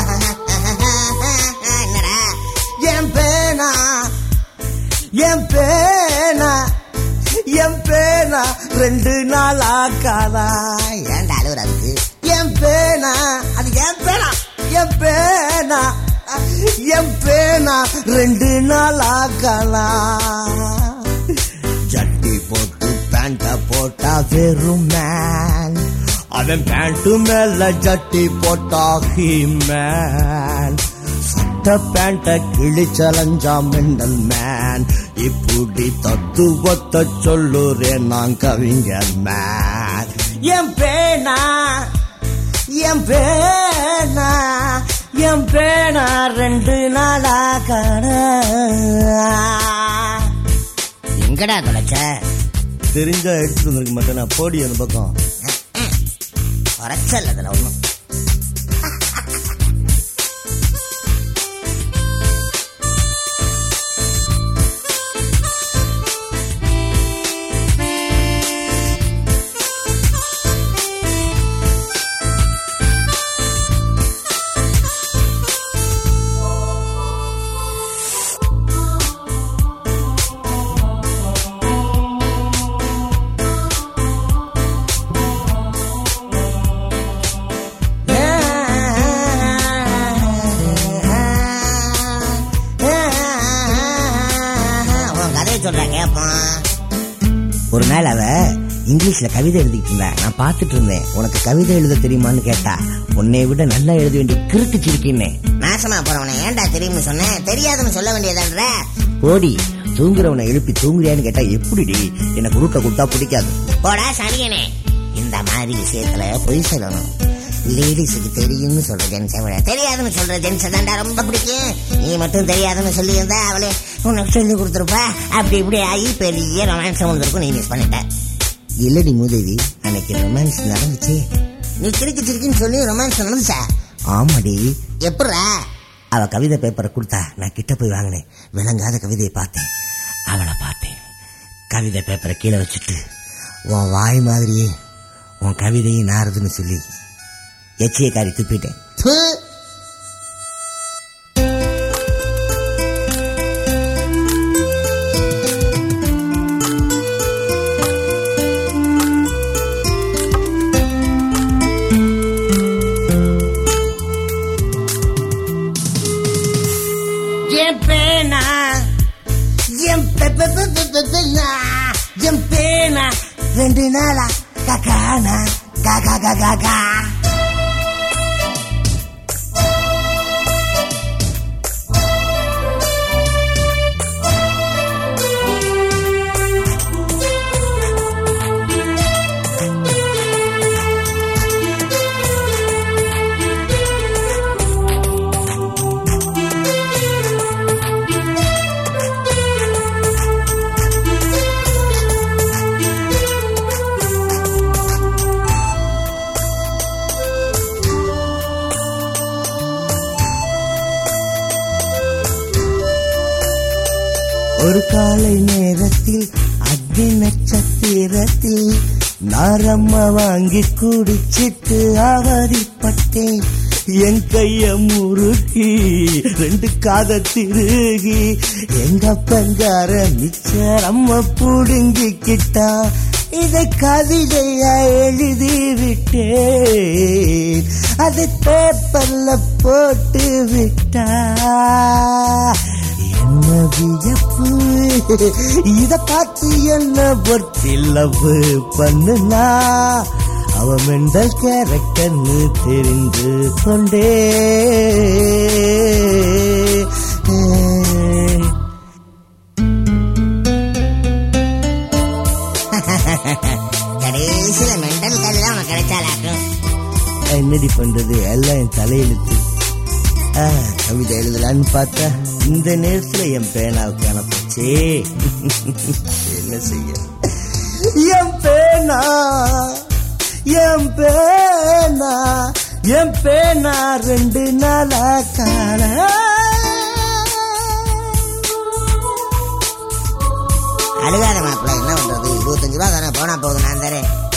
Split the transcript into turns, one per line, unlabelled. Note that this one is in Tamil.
என்னடா
என் பேனா என் பேனா என் பேனா ரெண்டு நாள் ஆக்காதா
ஏன்டா அழுவுற அதுக்கு
என் பேனா அது என் பேனா என் பேனா என் பேனா ரெண்டு நாள் ஆக்கலாம் ஜட்டி போட்டு பேண்ட போட்டா வெறும் மேன் அவன் பேண்ட் மேல ஜட்டி போட்டா ஹீ மேன் சட்ட பேண்ட கிழிச்சலஞ்சா மின்னல் மேன் இப்படி தத்துவத்தை சொல்லுறேன் நான் கவிஞர் மேன் என் பேனா என் பேனா என் பேனா ரெண்டு நாளா காண
எங்கடா தொலைச்ச
தெரிஞ்சா எடுத்துட்டு வந்திருக்க மாட்டேன் நான் போடி அந்த பக்கம்
குறைச்சல் அதுல ஒண்ணும் உன் கதையை சொல்ற கேப்போம்
ஒரு நாள் அவ இங்கிலீஷ்ல கவிதை எழுதிட்டு இருந்தா நான் பார்த்துட்டு இருந்தேன் உனக்கு கவிதை எழுத தெரியுமான்னு கேட்டா உன்னை விட நல்லா எழுத வேண்டிய கிறுக்கு சிரிக்கின்னே
நாசமா போறவனை ஏன்டா தெரியும்னு சொன்னேன் தெரியாதுன்னு சொல்ல வேண்டியதான்ற
போடி தூங்குறவனை எழுப்பி தூங்குறியான்னு கேட்டா எப்படிடி எனக்கு ரூட்டை கொடுத்தா பிடிக்காது
போடா சனியனே இந்த மாதிரி விஷயத்துல பொய் சொல்லணும் லேடிஸுக்கு தெரியும்னு சொல்ற ஜென்ஸை விட தெரியாதுன்னு சொல்ற ஜென்ஸை தான்டா ரொம்ப பிடிக்கும் நீ மட்டும் தெரியாதுன்னு சொல்லியிருந்தா அவளே உனக்கு சொல்லி கொடுத்துருப்பா அப்படி இப்படி ஆகி பெரிய ரொமான்ஸ் வந்திருக்கும் நீ மிஸ் பண்ணிட்ட
இல்லடி மூதேவி அன்னைக்கு ரொமான்ஸ் நடந்துச்சு
நீ கிறுக்கு சிரிக்குன்னு சொல்லி ரொமான்ஸ் நடந்துச்சா
ஆமாடி
எப்படா
அவ கவிதை பேப்பரை கொடுத்தா நான் கிட்ட போய் வாங்கினேன் விளங்காத கவிதையை பார்த்தேன் அவளை பார்த்தேன் கவிதை பேப்பரை கீழே வச்சுட்டு உன் வாய் மாதிரியே உன் கவிதையும் நாறுதுன்னு சொல்லி எச்சியை காரி துப்பிட்டேன்
ப்பு.
என் பேனா என் பெ- பெ- பெ- பெ- பெ- பேனா, என் பேனா ரெண்டு நாளா கக்கானா காக்கா காக்கா கா ஒரு காலை நேரத்தில் அக்னி நட்சத்திரத்தில் நாரம்ம வாங்கி குடிச்சிட்டு அவதிப்பட்டேன் என் கைய முறுக்கி ரெண்டு காத திருகி எங்க பங்கார மிச்சரம்ம புடுங்கிக்கிட்டா இதை கவிதையா எழுதி விட்டேன் அதை பேப்பர்ல போட்டு விட்டா என்ன வியப்பு இத பார்த்து என்ன பொறுத்தி லவ் பண்ணுனா அவ மெண்டல் கேரக்டர்னு தெரிந்து கொண்டே
கடைசியில மெண்டல் கல்வி தான் உனக்கு கிடைச்சாலாக்கும்
என்னடி பண்றது எல்லாம் என் தலையெழுத்து ஆ, கவிதை எழுதலான்னு பார்த்தா இந்த நேரத்துல என் பேனாவுக்கு அனுப்பிச்சே என்ன செய்ய என் பேனா என் பேனா என் பேனா ரெண்டு நாளா காண
அழுகாத மாப்பிள்ள என்ன பண்றது இருபத்தஞ்சு ரூபா தானே போனா போகுது நான் தரேன்